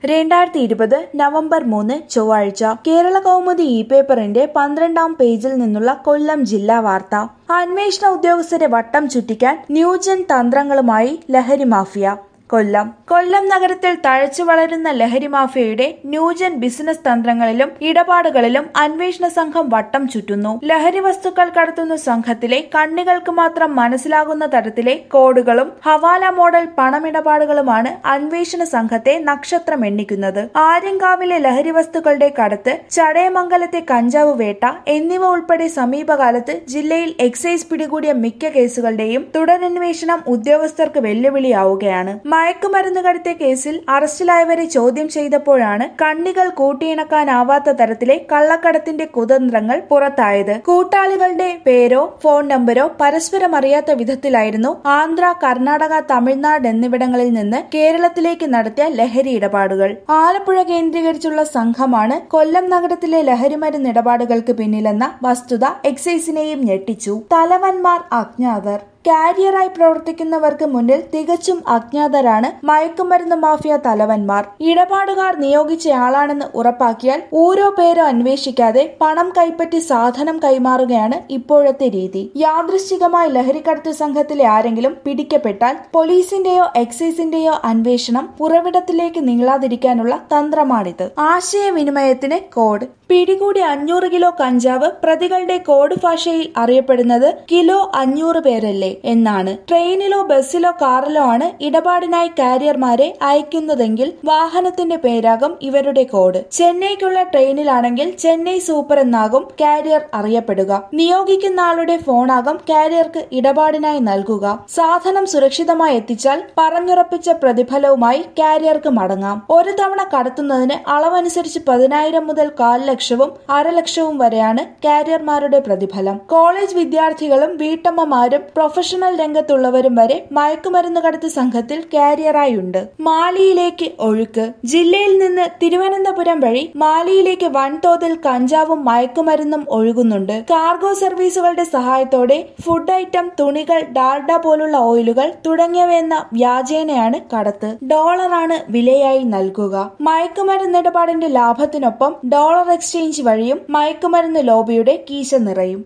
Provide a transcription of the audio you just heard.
രണ്ടായിരത്തി ഇരുപത് നവംബർ മൂന്ന് ചൊവ്വാഴ്ച കേരള കൗമുദി ഇ പേപ്പറിന്റെ പന്ത്രണ്ടാം പേജിൽ നിന്നുള്ള കൊല്ലം ജില്ലാ വാർത്ത അന്വേഷണ ഉദ്യോഗസ്ഥരെ വട്ടം ചുറ്റിക്കാൻ ന്യൂജൻ തന്ത്രങ്ങളുമായി ലഹരി മാഫിയ കൊല്ലം കൊല്ലം നഗരത്തിൽ തഴച്ചു വളരുന്ന ലഹരി മാഫിയയുടെ ന്യൂജൻ ബിസിനസ് തന്ത്രങ്ങളിലും ഇടപാടുകളിലും അന്വേഷണ സംഘം വട്ടം ചുറ്റുന്നു ലഹരി വസ്തുക്കൾ കടത്തുന്ന സംഘത്തിലെ കണ്ണികൾക്ക് മാത്രം മനസ്സിലാകുന്ന തരത്തിലെ കോഡുകളും ഹവാല മോഡൽ പണമിടപാടുകളുമാണ് അന്വേഷണ സംഘത്തെ നക്ഷത്രം എണ്ണിക്കുന്നത് ആര്യങ്കാവിലെ ലഹരി വസ്തുക്കളുടെ കടത്ത് ചടയമംഗലത്തെ കഞ്ചാവ് വേട്ട എന്നിവ ഉൾപ്പെടെ സമീപകാലത്ത് ജില്ലയിൽ എക്സൈസ് പിടികൂടിയ മിക്ക കേസുകളുടെയും തുടരന്വേഷണം ഉദ്യോഗസ്ഥർക്ക് വെല്ലുവിളിയാവുകയാണ് മയക്കുമരുന്ന് കടത്തിയ കേസിൽ അറസ്റ്റിലായവരെ ചോദ്യം ചെയ്തപ്പോഴാണ് കണ്ണികൾ കൂട്ടിയിണക്കാനാവാത്ത തരത്തിലെ കള്ളക്കടത്തിന്റെ കുതന്ത്രങ്ങൾ പുറത്തായത് കൂട്ടാളികളുടെ പേരോ ഫോൺ നമ്പരോ പരസ്പരം അറിയാത്ത വിധത്തിലായിരുന്നു ആന്ധ്ര കർണാടക തമിഴ്നാട് എന്നിവിടങ്ങളിൽ നിന്ന് കേരളത്തിലേക്ക് നടത്തിയ ലഹരി ഇടപാടുകൾ ആലപ്പുഴ കേന്ദ്രീകരിച്ചുള്ള സംഘമാണ് കൊല്ലം നഗരത്തിലെ ലഹരിമരുന്ന് ഇടപാടുകൾക്ക് പിന്നിലെന്ന വസ്തുത എക്സൈസിനെയും ഞെട്ടിച്ചു തലവന്മാർ അജ്ഞാതർ കാരിയറായി പ്രവർത്തിക്കുന്നവർക്ക് മുന്നിൽ തികച്ചും അജ്ഞാതരാണ് മയക്കുമരുന്ന് മാഫിയ തലവന്മാർ ഇടപാടുകാർ നിയോഗിച്ചയാളാണെന്ന് ഉറപ്പാക്കിയാൽ ഓരോ പേരോ അന്വേഷിക്കാതെ പണം കൈപ്പറ്റി സാധനം കൈമാറുകയാണ് ഇപ്പോഴത്തെ രീതി യാദൃശ്ചികമായി ലഹരിക്കടത്ത് സംഘത്തിലെ ആരെങ്കിലും പിടിക്കപ്പെട്ടാൽ പോലീസിന്റെയോ എക്സൈസിന്റെയോ അന്വേഷണം ഉറവിടത്തിലേക്ക് നീളാതിരിക്കാനുള്ള തന്ത്രമാണിത് ആശയവിനിമയത്തിന് കോഡ് പിടികൂടി അഞ്ഞൂറ് കിലോ കഞ്ചാവ് പ്രതികളുടെ കോഡ് ഭാഷയിൽ അറിയപ്പെടുന്നത് കിലോ അഞ്ഞൂറ് പേരല്ലേ എന്നാണ് ട്രെയിനിലോ ബസ്സിലോ കാറിലോ ആണ് ഇടപാടിനായി കാരിയർമാരെ അയക്കുന്നതെങ്കിൽ വാഹനത്തിന്റെ പേരാകും ഇവരുടെ കോഡ് ചെന്നൈക്കുള്ള ട്രെയിനിലാണെങ്കിൽ ചെന്നൈ സൂപ്പർ എന്നാകും കാരിയർ അറിയപ്പെടുക നിയോഗിക്കുന്ന ആളുടെ ഫോണാകും കാരിയർക്ക് ഇടപാടിനായി നൽകുക സാധനം സുരക്ഷിതമായി എത്തിച്ചാൽ പറഞ്ഞുറപ്പിച്ച പ്രതിഫലവുമായി കാരിയർക്ക് മടങ്ങാം ഒരു തവണ കടത്തുന്നതിന് അളവനുസരിച്ച് പതിനായിരം മുതൽ കാൽ ലക്ഷവും അരലക്ഷവും വരെയാണ് കാരിയർമാരുടെ പ്രതിഫലം കോളേജ് വിദ്യാർത്ഥികളും വീട്ടമ്മമാരും പ്രൊഫഷണൽ രംഗത്തുള്ളവരും വരെ മയക്കുമരുന്ന് കടത്ത് സംഘത്തിൽ കാരിയറായുണ്ട് മാലിയിലേക്ക് ഒഴുക്ക് ജില്ലയിൽ നിന്ന് തിരുവനന്തപുരം വഴി മാലിയിലേക്ക് വൻതോതിൽ കഞ്ചാവും മയക്കുമരുന്നും ഒഴുകുന്നുണ്ട് കാർഗോ സർവീസുകളുടെ സഹായത്തോടെ ഫുഡ് ഐറ്റം തുണികൾ ഡാൽഡ പോലുള്ള ഓയിലുകൾ തുടങ്ങിയവയെന്ന വ്യാജേനയാണ് കടത്ത് ഡോളറാണ് വിലയായി നൽകുക മയക്കുമരുന്ന് ഇടപാടിന്റെ ലാഭത്തിനൊപ്പം ഡോളർ എക്സ്ചേഞ്ച് വഴിയും മയക്കുമരുന്ന് ലോബിയുടെ കീശ നിറയും